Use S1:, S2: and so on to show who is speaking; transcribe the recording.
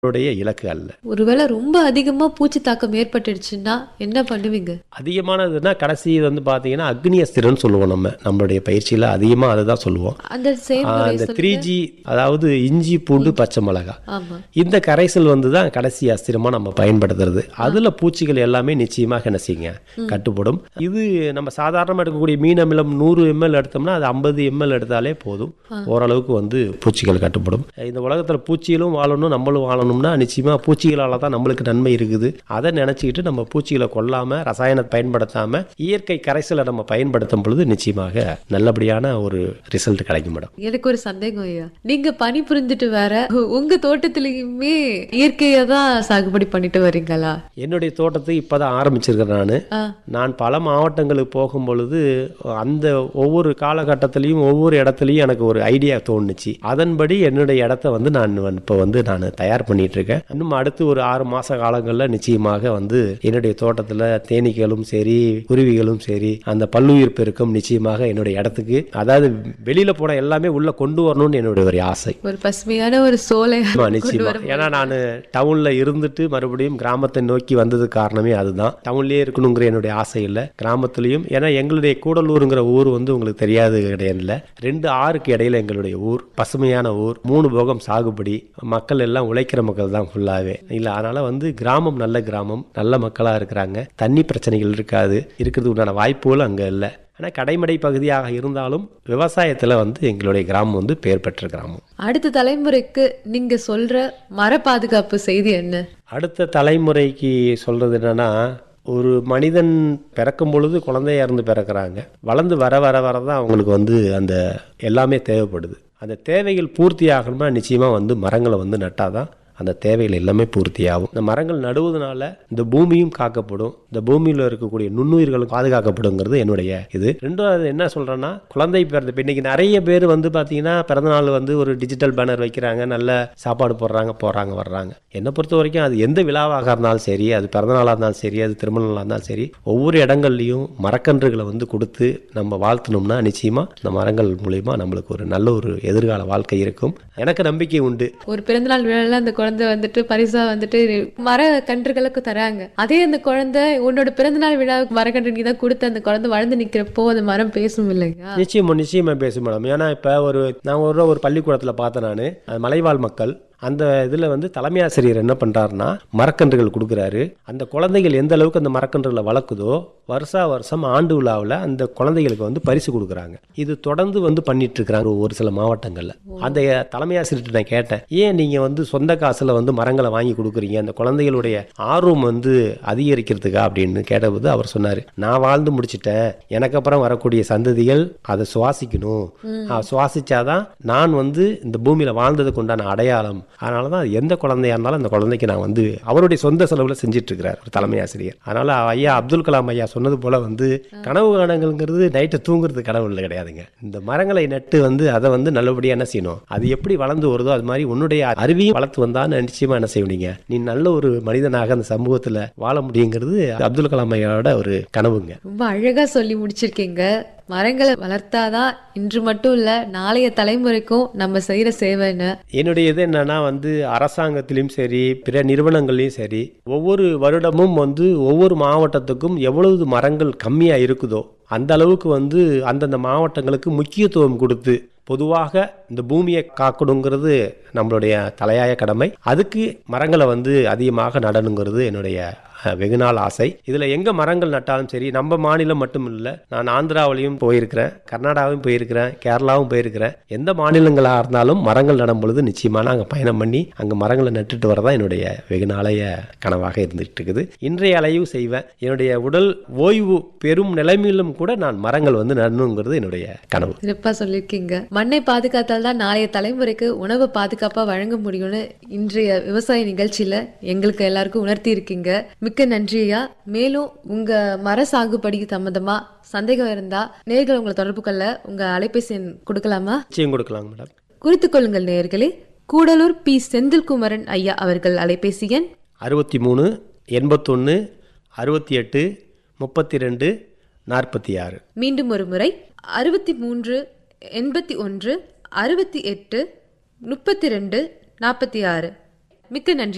S1: நம்மளுடைய இலக்கு அல்ல
S2: ஒருவேளை ரொம்ப அதிகமா பூச்சி தாக்கம் ஏற்பட்டுடுச்சுன்னா என்ன பண்ணுவீங்க
S1: அதிகமானதுன்னா கடைசி வந்து பார்த்தீங்கன்னா அக்னி அஸ்திரம்னு சொல்லுவோம் நம்ம நம்மளுடைய பயிற்சியில் அதிகமாக அதுதான் சொல்லுவோம்
S2: அந்த செயல்முறை
S1: அந்த
S2: சொல்லு-
S1: த்ரீ ஜி அதாவது இஞ்சி பூண்டு பச்சை மிளகா
S2: ஆமா
S1: இந்த கரைசல் வந்து தான் கடைசி அஸ்திரமாக நம்ம பயன்படுத்துறது அதில் பூச்சிகள் எல்லாமே நிச்சயமாக என்ன செய்யுங்க கட்டுப்படும் இது நம்ம சாதாரணமாக எடுக்கக்கூடிய மீன் அமிலம் நூறு எம்எல் எடுத்தோம்னா அது ஐம்பது எம்எல் எடுத்தாலே போதும் ஓரளவுக்கு வந்து பூச்சிகள் கட்டுப்படும் இந்த உலகத்தில் பூச்சிகளும் வாழணும் நம்மளும் வாழணும்னா நிச்சயமாக பூச்சிகளால் தான் நம்மளுக்கு நன்மை இருக்குது அதை நினச்சிக்கிட்டு நம்ம பூச்சிகளை கொல்லாமல் ரசாயனத்தை பயன்படுத்தாமல் இயற்கை கரைசலை நம்ம பயன்படுத்தும் பொழுது நிச்சயமாக நல்லபடியான ஒரு ரிசல்ட் கிடைக்கும் மேடம்
S2: எனக்கு ஒரு சந்தேகம் ஐயா நீங்க பணி புரிஞ்சுட்டு வேற உங்க தோட்டத்திலயுமே இயற்கையா தான் சாகுபடி பண்ணிட்டு வர்றீங்களா
S1: என்னுடைய தோட்டத்தை இப்பதான் ஆரம்பிச்சிருக்கிறேன் நான்
S2: ஆ.
S1: நான் பல மாவட்டங்களுக்கு போகும் பொழுது அந்த ஒவ்வொரு காலகட்டத்திலையும் ஒவ்வொரு இடத்துலையும் எனக்கு ஒரு ஐடியா தோணுச்சு அதன்படி என்னுடைய இடத்த வந்து நான் இப்போ வந்து நான் தயார் பண்ணிட்டு இருக்கேன் இன்னும் அடுத்து ஒரு ஆறு மாச காலங்களில் நிச்சயமாக வந்து என்னுடைய தோட்டத்தில் தேனீக்களும் சரி குருவிகளும் சரி அந்த பல்லுயிர் பெருக்கம் நிச்சயமாக என்னுடைய இடத்துக்கு அதாவது வெளியில போன எல்லாமே உள்ள கொண்டு வரணும்னு என்னுடைய ஒரு ஆசை
S2: ஒரு பசுமையான ஒரு சோலை
S1: ஆமா, நிச்சயமா ஏன்னா நான் டவுன்ல இருந்துட்டு மறுபடியும் கிராமத்தை நோக்கி வந்தது காரணமே அதுதான் டவுன்லயே இருக்கணுங்கிற என்னுடைய ஆசை இல்லை கிராமத்துலயும் ஏன்னா எங்களுடைய கூடலூருங்கிற ஊர் வந்து உங்களுக்கு தெரியாது கிடையாது ரெண்டு ஆறுக்கு இடையில எங்களுடைய ஊர் பசுமையான ஊர் மூணு போகம் சாகுபடி மக்கள் எல்லாம் உழைக்கிற மக்கள் தான் ஃபுல்லாவே இல்ல அதனால வந்து கிராமம் நல்ல கிராமம் நல்ல மக்களா இருக்கிறாங்க தண்ணி பிரச்சனைகள் இருக்காது இருக்கிறதுக்கு உண்டான வாய்ப்புகள் அங்க இல்லை ஆனால் கடைமடை பகுதியாக இருந்தாலும் விவசாயத்தில் வந்து எங்களுடைய கிராமம் வந்து பெயர் பெற்ற கிராமம்
S2: அடுத்த தலைமுறைக்கு நீங்க சொல்ற மர பாதுகாப்பு செய்தி என்ன
S1: அடுத்த தலைமுறைக்கு சொல்றது என்னன்னா ஒரு மனிதன் பிறக்கும் பொழுது குழந்தையா இருந்து பிறக்கிறாங்க வளர்ந்து வர வர வர தான் அவங்களுக்கு வந்து அந்த எல்லாமே தேவைப்படுது அந்த தேவைகள் பூர்த்தி ஆகணும்னா நிச்சயமாக வந்து மரங்களை வந்து நட்டாதான் அந்த தேவைகள் எல்லாமே பூர்த்தியாகும் இந்த மரங்கள் நடுவதனால இந்த பூமியும் காக்கப்படும் இந்த பூமியில் இருக்கக்கூடிய நுண்ணுயிர்களும் பாதுகாக்கப்படுங்கிறது என்னுடைய இது ரெண்டாவது என்ன சொல்றேன்னா குழந்தை பிறந்த இப்ப இன்னைக்கு நிறைய பேர் வந்து பார்த்தீங்கன்னா பிறந்த நாள் வந்து ஒரு டிஜிட்டல் பேனர் வைக்கிறாங்க நல்ல சாப்பாடு போடுறாங்க போறாங்க வர்றாங்க என்னை பொறுத்த வரைக்கும் அது எந்த விழாவாக இருந்தாலும் சரி அது பிறந்த நாளாக இருந்தாலும் சரி அது திருமண நாளாக இருந்தாலும் சரி ஒவ்வொரு இடங்கள்லையும் மரக்கன்றுகளை வந்து கொடுத்து நம்ம வாழ்த்தணும்னா நிச்சயமா இந்த மரங்கள் மூலியமா நம்மளுக்கு ஒரு நல்ல ஒரு எதிர்கால வாழ்க்கை இருக்கும் எனக்கு நம்பிக்கை உண்டு
S2: ஒரு பிறந்தநாள் விழால அந்த குழந்தை வந்துட்டு பரிசா வந்துட்டு மர கன்றுகளுக்கு தராங்க அதே அந்த குழந்தை உன்னோட பிறந்தநாள் விழாவுக்கு மரக்கன்று நீ தான் கொடுத்து அந்த குழந்தை வளர்ந்து நிக்கிறப்போ அந்த மரம் பேசும் இல்லையா
S1: நிச்சயமா நிச்சயமா பேசும் மேடம் ஏன்னா இப்போ ஒரு நான் ஒரு ஒரு பள்ளிக்கூடத்தில் பார்த்தேன் நான் மலைவாழ் மக்கள் அந்த இதில் வந்து தலைமை ஆசிரியர் என்ன பண்ணுறாருன்னா மரக்கன்றுகள் கொடுக்குறாரு அந்த குழந்தைகள் எந்த அளவுக்கு அந்த மரக்கன்றுகளை வளர்க்குதோ வருஷா வருஷம் ஆண்டு விழாவில் அந்த குழந்தைகளுக்கு வந்து பரிசு கொடுக்குறாங்க இது தொடர்ந்து வந்து பண்ணிட்டு இருக்கிறாங்க ஒரு சில மாவட்டங்களில் அந்த தலைமை ஆசிரியர்கிட்ட நான் கேட்டேன் ஏன் நீங்கள் வந்து சொந்த காசில் வந்து மரங்களை வாங்கி கொடுக்குறீங்க அந்த குழந்தைகளுடைய ஆர்வம் வந்து அதிகரிக்கிறதுக்கா அப்படின்னு கேட்டபோது அவர் சொன்னார் நான் வாழ்ந்து முடிச்சிட்டேன் எனக்கு அப்புறம் வரக்கூடிய சந்ததிகள் அதை சுவாசிக்கணும் ஆ, சுவாசிச்சாதான் நான் வந்து இந்த பூமியில வாழ்ந்ததுக்கு உண்டான அடையாளம் அதனால தான் எந்த குழந்தையா இருந்தாலும் அந்த குழந்தைக்கு நான் வந்து அவருடைய சொந்த செலவுல செஞ்சுட்டு இருக்கிறார் ஒரு தலைமை ஆசிரியர் அதனால ஐயா அப்துல் கலாம் ஐயா சொன்னது போல வந்து கனவு காணுங்கிறது நைட்டு தூங்குறது கனவு இல்லை கிடையாதுங்க இந்த மரங்களை நட்டு வந்து அதை வந்து நல்லபடியா என்ன செய்யணும் அது எப்படி வளர்ந்து வருதோ அது மாதிரி உன்னுடைய அறிவையும் வளர்த்து வந்தா நிச்சயமா என்ன செய்வீங்க நீ நல்ல ஒரு மனிதனாக அந்த சமூகத்துல வாழ முடியுங்கிறது அப்துல் கலாம் ஐயாவோட ஒரு கனவுங்க
S2: ரொம்ப அழகா சொல்லி முடிச்சிருக்கீங்க மரங்களை வளர்த்தாதான் இன்று மட்டும் இல்ல நாளைய தலைமுறைக்கும் நம்ம செய்யற சேவைன்னு
S1: என்னுடைய இது என்னன்னா வந்து அரசாங்கத்திலையும் சரி பிற நிறுவனங்கள்லையும் சரி ஒவ்வொரு வருடமும் வந்து ஒவ்வொரு மாவட்டத்துக்கும் எவ்வளவு மரங்கள் கம்மியா இருக்குதோ அந்த அளவுக்கு வந்து அந்தந்த மாவட்டங்களுக்கு முக்கியத்துவம் கொடுத்து பொதுவாக இந்த பூமியை காக்கணுங்கிறது நம்மளுடைய தலையாய கடமை அதுக்கு மரங்களை வந்து அதிகமாக நடணுங்கிறது என்னுடைய அஹ், வெகுநாள் ஆசை இதுல எங்க மரங்கள் நட்டாலும் சரி நம்ம மாநிலம் மட்டும் இல்லை நான் ஆந்திராவிலையும் போயிருக்கிறேன் கர்நாடகாவும் போயிருக்கிறேன் கேரளாவும் போயிருக்கிறேன் எந்த மாநிலங்களா இருந்தாலும் மரங்கள் நடும் பொழுது நிச்சயமா அங்கே பயணம் பண்ணி அங்க மரங்களை நட்டுட்டு வரதான் என்னுடைய வெகுநாளைய கனவாக இருந்துட்டு இருக்குது இன்றைய அலையும் செய்வேன் என்னுடைய உடல் ஓய்வு பெரும் நிலைமையிலும் கூட நான் மரங்கள் வந்து நடணுங்கிறது என்னுடைய கனவு
S2: சிறப்பா சொல்லியிருக்கீங்க மண்ணை பாதுகாத்தால் தான் நாளைய தலைமுறைக்கு உணவு பாதுகாப்பா வழங்க முடியும்னு இன்றைய விவசாய நிகழ்ச்சியில எங்களுக்கு எல்லாருக்கும் உணர்த்தி இருக்கீங்க மிக்க நன்றி ஐயா மேலும் உங்க மர சாகுபடி சம்பந்தமா சந்தேகம் இருந்தா நேர்கள் உங்களை தொடர்பு கொள்ள உங்க அலைபேசி எண் கொடுக்கலாமா
S1: நிச்சயம் கொடுக்கலாங்க மேடம்
S2: குறித்துக் கொள்ளுங்கள் நேயர்களே கூடலூர் பி செந்தில்குமரன் ஐயா அவர்கள் அலைபேசி எண்
S1: அறுபத்தி மூணு எண்பத்தொன்று அறுபத்தி எட்டு முப்பத்தி ரெண்டு நாற்பத்தி ஆறு
S2: மீண்டும் ஒரு முறை அறுபத்தி மூன்று எண்பத்தி ஒன்று அறுபத்தி எட்டு முப்பத்தி ரெண்டு நாற்பத்தி ஆறு மிக்க நன்றி